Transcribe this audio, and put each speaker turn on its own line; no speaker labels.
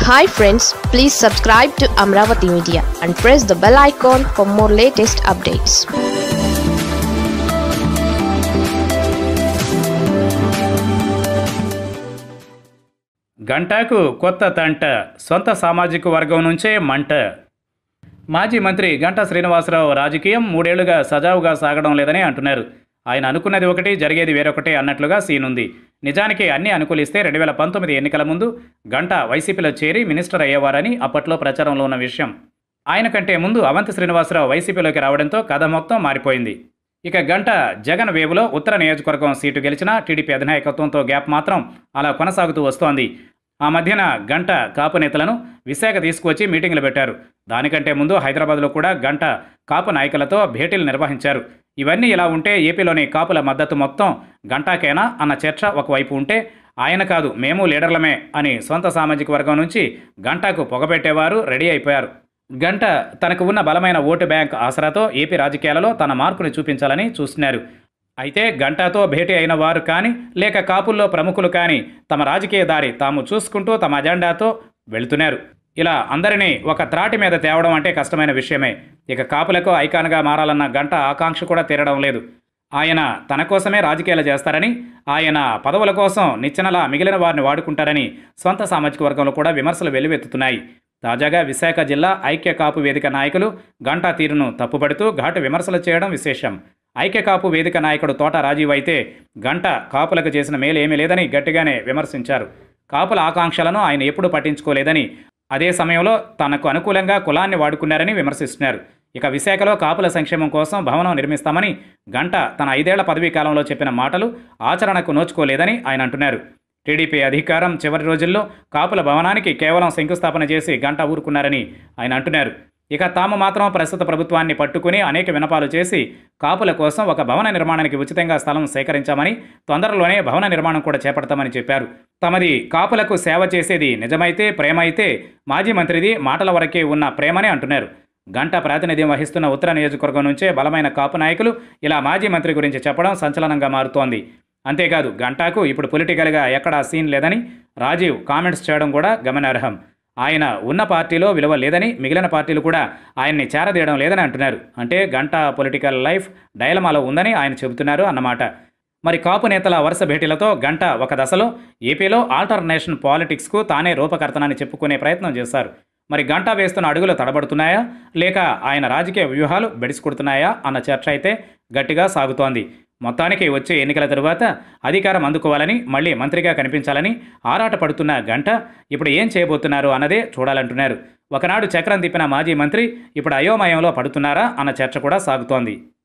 hi friends please subscribe to Amaravati media and press the bell icon for more latest updates
గంటాకు కొత్త తంట సొంత సామాజిక వర్గం నుంచే మంట మాజీ మంత్రి గంటా శ్రీనివాసరావు రాజకీయం మూడేళ్లుగా సజావుగా సాగడం లేదని అంటున్నారు ఆయన అనుకున్నది ఒకటి జరిగేది వేరొకటి అన్నట్లుగా సీన్ ఉంది నిజానికి అన్ని అనుకూలిస్తే రెండు వేల పంతొమ్మిది ఎన్నికల ముందు గంట వైసీపీలో చేరి మినిస్టర్ అయ్యేవారని అప్పట్లో ప్రచారంలో ఉన్న విషయం ఆయన కంటే ముందు అవంతి శ్రీనివాసరావు వైసీపీలోకి రావడంతో కథ మొత్తం మారిపోయింది ఇక గంట జగన్ వేవులో ఉత్తర నియోజకవర్గం సీటు గెలిచిన టీడీపీ అధినాయకత్వంతో గ్యాప్ మాత్రం అలా కొనసాగుతూ వస్తోంది ఆ మధ్యన గంట కాపు నేతలను విశాఖ తీసుకువచ్చి మీటింగులు పెట్టారు దానికంటే ముందు హైదరాబాద్లో కూడా గంట కాపు నాయకులతో భేటీలు నిర్వహించారు ఇవన్నీ ఇలా ఉంటే ఏపీలోని కాపుల మద్దతు మొత్తం గంటాకేనా అన్న చర్చ ఒకవైపు ఉంటే ఆయన కాదు మేము లీడర్లమే అని సొంత సామాజిక వర్గం నుంచి గంటాకు పొగబెట్టేవారు రెడీ అయిపోయారు గంట తనకు ఉన్న బలమైన ఓటు బ్యాంక్ ఆసరాతో ఏపీ రాజకీయాలలో తన మార్కుని చూపించాలని చూస్తున్నారు అయితే గంటాతో భేటీ అయిన వారు కానీ లేక కాపుల్లో ప్రముఖులు కానీ తమ రాజకీయ దారి తాము చూసుకుంటూ తమ అజెండాతో వెళుతున్నారు ఇలా అందరినీ ఒక త్రాటి మీద తేవడం అంటే కష్టమైన విషయమే ఇక కాపులకు ఐకాన్గా మారాలన్న గంట ఆకాంక్ష కూడా తీరడం లేదు ఆయన తన కోసమే రాజకీయాలు చేస్తారని ఆయన పదవుల కోసం నిచ్చెనలా మిగిలిన వారిని వాడుకుంటారని సొంత సామాజిక వర్గంలో కూడా విమర్శలు వెల్లువెత్తుతున్నాయి తాజాగా విశాఖ జిల్లా ఐక్య కాపు వేదిక నాయకులు గంటా తీరును తప్పుపడుతూ ఘాటు విమర్శలు చేయడం విశేషం ఐక్య కాపు వేదిక నాయకుడు తోట రాజీవ్ అయితే గంట కాపులకు చేసిన మేలు ఏమీ లేదని గట్టిగానే విమర్శించారు కాపుల ఆకాంక్షలను ఆయన ఎప్పుడూ పట్టించుకోలేదని అదే సమయంలో తనకు అనుకూలంగా కులాన్ని వాడుకున్నారని విమర్శిస్తున్నారు ఇక విశాఖలో కాపుల సంక్షేమం కోసం భవనం నిర్మిస్తామని గంట తన ఐదేళ్ల పదవీ కాలంలో చెప్పిన మాటలు ఆచరణకు నోచుకోలేదని ఆయన అంటున్నారు టీడీపీ అధికారం చివరి రోజుల్లో కాపుల భవనానికి కేవలం శంకుస్థాపన చేసి గంట ఊరుకున్నారని ఆయన అంటున్నారు ఇక తాము మాత్రం ప్రస్తుత ప్రభుత్వాన్ని పట్టుకుని అనేక వినపాలు చేసి కాపుల కోసం ఒక భవన నిర్మాణానికి ఉచితంగా స్థలం సేకరించామని తొందరలోనే భవన నిర్మాణం కూడా చేపడతామని చెప్పారు తమది కాపులకు సేవ చేసేది నిజమైతే ప్రేమ అయితే మాజీ మంత్రిది మాటల వరకే ఉన్న ప్రేమని అంటున్నారు గంట ప్రాతినిధ్యం వహిస్తున్న ఉత్తర నియోజకవర్గం నుంచే బలమైన కాపు నాయకులు ఇలా మాజీ మంత్రి గురించి చెప్పడం సంచలనంగా మారుతోంది అంతేకాదు గంటాకు ఇప్పుడు పొలిటికల్గా ఎక్కడా సీన్ లేదని రాజీవ్ కామెంట్స్ చేయడం కూడా గమనార్హం ఆయన ఉన్న పార్టీలో విలువ లేదని మిగిలిన పార్టీలు కూడా ఆయన్ని చేరదీయడం లేదని అంటున్నారు అంటే గంట పొలిటికల్ లైఫ్ డైలమాలో ఉందని ఆయన చెబుతున్నారు అన్నమాట మరి కాపు నేతల వరుస భేటీలతో గంట ఒక దశలో ఏపీలో ఆల్టర్నేషన్ పాలిటిక్స్కు తానే రూపకర్తనని చెప్పుకునే ప్రయత్నం చేశారు మరి గంట వేస్తున్న అడుగులు తడబడుతున్నాయా లేక ఆయన రాజకీయ వ్యూహాలు బెడిసికొడుతున్నాయా అన్న చర్చ అయితే గట్టిగా సాగుతోంది మొత్తానికి వచ్చే ఎన్నికల తరువాత అధికారం అందుకోవాలని మళ్ళీ మంత్రిగా కనిపించాలని ఆరాటపడుతున్న గంట ఇప్పుడు ఏం చేయబోతున్నారు అన్నదే చూడాలంటున్నారు ఒకనాడు చక్రం తిప్పిన మాజీ మంత్రి ఇప్పుడు అయోమయంలో పడుతున్నారా అన్న చర్చ కూడా సాగుతోంది